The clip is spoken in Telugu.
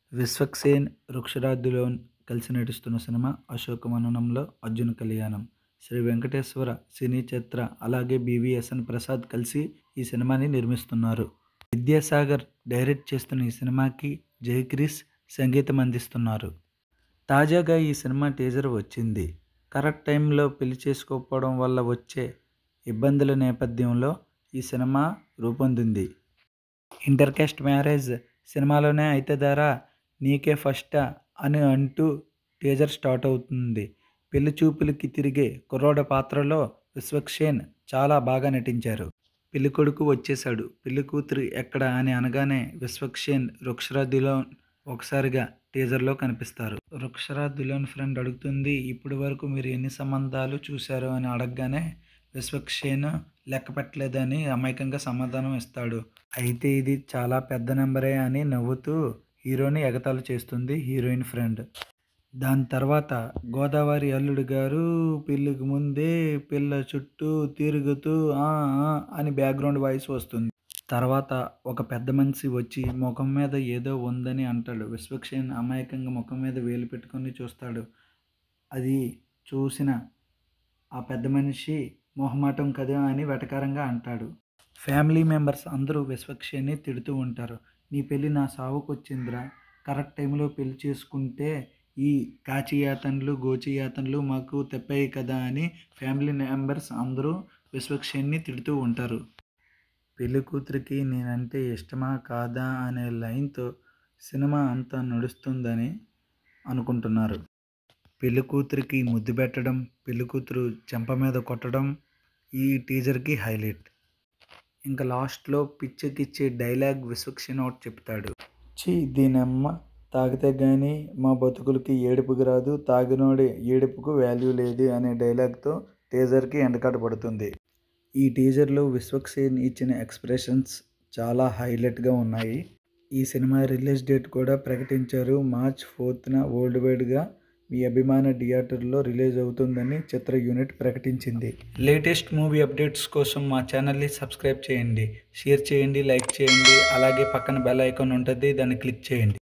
విశ్వక్సేన్ వృక్షరాజులోన్ కలిసి నటిస్తున్న సినిమా అశోకవనంలో అర్జున్ కళ్యాణం శ్రీ వెంకటేశ్వర సినీ చిత్ర అలాగే బివిఎస్ఎన్ ప్రసాద్ కలిసి ఈ సినిమాని నిర్మిస్తున్నారు విద్యాసాగర్ డైరెక్ట్ చేస్తున్న ఈ సినిమాకి జయక్రిస్ సంగీతం అందిస్తున్నారు తాజాగా ఈ సినిమా టీజర్ వచ్చింది కరెక్ట్ టైంలో పెళ్లి చేసుకోకపోవడం వల్ల వచ్చే ఇబ్బందుల నేపథ్యంలో ఈ సినిమా రూపొందింది ఇంటర్ కాస్ట్ మ్యారేజ్ సినిమాలోనే అయితే ధర నీకే ఫస్టా అని అంటూ టీజర్ స్టార్ట్ అవుతుంది పెళ్లి చూపులకి తిరిగే కుర్రోడ పాత్రలో విశ్వక్సేన్ చాలా బాగా నటించారు పెళ్లి కొడుకు వచ్చేశాడు పెళ్లి కూతురు ఎక్కడ అని అనగానే విశ్వక్సేన్ రుక్షరా దులోన్ ఒకసారిగా టీజర్లో కనిపిస్తారు రుక్షరా దులోన్ ఫ్రెండ్ అడుగుతుంది ఇప్పటి వరకు మీరు ఎన్ని సంబంధాలు చూశారు అని అడగగానే విశ్వక్సేన్ లెక్క పెట్టలేదని అమాయకంగా సమాధానం ఇస్తాడు అయితే ఇది చాలా పెద్ద నెంబరే అని నవ్వుతూ హీరోని ఎగతాళి చేస్తుంది హీరోయిన్ ఫ్రెండ్ దాని తర్వాత గోదావరి అల్లుడు గారు పెళ్ళికి ముందే పిల్ల చుట్టూ తిరుగుతూ "ఆ, ఆ" అని బ్యాక్గ్రౌండ్ వాయిస్ వస్తుంది తర్వాత ఒక పెద్ద మనిషి వచ్చి ముఖం మీద ఏదో ఉందని అంటాడు విశ్వక్సేన్ అమాయకంగా ముఖం మీద వేలు పెట్టుకొని చూస్తాడు అది చూసిన ఆ పెద్ద మనిషి మొహమాటం కదా అని వెటకారంగా అంటాడు ఫ్యామిలీ మెంబర్స్ అందరూ విశ్వక్సేన్ని తిడుతూ ఉంటారు నీ పెళ్ళి నా సావుకొచ్చిందిరా కరెక్ట్ టైంలో పెళ్లి చేసుకుంటే ఈ కాచియాతనలు గోచియాతనలు మాకు తెప్పాయి కదా అని ఫ్యామిలీ మెంబర్స్ అందరూ విశ్వక్సేన్ని తిడుతూ ఉంటారు పెళ్లి కూతురికి నేనంటే ఇష్టమా కాదా అనే లైన్తో సినిమా అంతా నడుస్తుందని అనుకుంటున్నారు పెళ్లి కూతురికి ముద్దు పెట్టడం పెళ్లి కూతురు చెంప మీద కొట్టడం ఈ టీజర్కి హైలైట్ ఇంకా లాస్ట్లో పిచ్చెకిచ్చే డైలాగ్ విశ్వక్సేన్ ఒకటి చెప్తాడు చీ దీనమ్మ తాగితే కానీ మా బతుకులకి ఏడుపుకి రాదు తాగినోడి ఏడుపుకు వాల్యూ లేదు అనే డైలాగ్తో టీజర్కి ఎండకాట పడుతుంది ఈ టీజర్లో విశ్వక్సేన్ ఇచ్చిన ఎక్స్ప్రెషన్స్ చాలా హైలైట్గా ఉన్నాయి ఈ సినిమా రిలీజ్ డేట్ కూడా ప్రకటించారు మార్చ్ ఫోర్త్న వరల్డ్ వైడ్గా మీ అభిమాన థియేటర్లో రిలీజ్ అవుతుందని చిత్ర యూనిట్ ప్రకటించింది లేటెస్ట్ మూవీ అప్డేట్స్ కోసం మా ఛానల్ని సబ్స్క్రైబ్ చేయండి షేర్ చేయండి లైక్ చేయండి అలాగే పక్కన బెల్ ఐకాన్ ఉంటుంది దాన్ని క్లిక్ చేయండి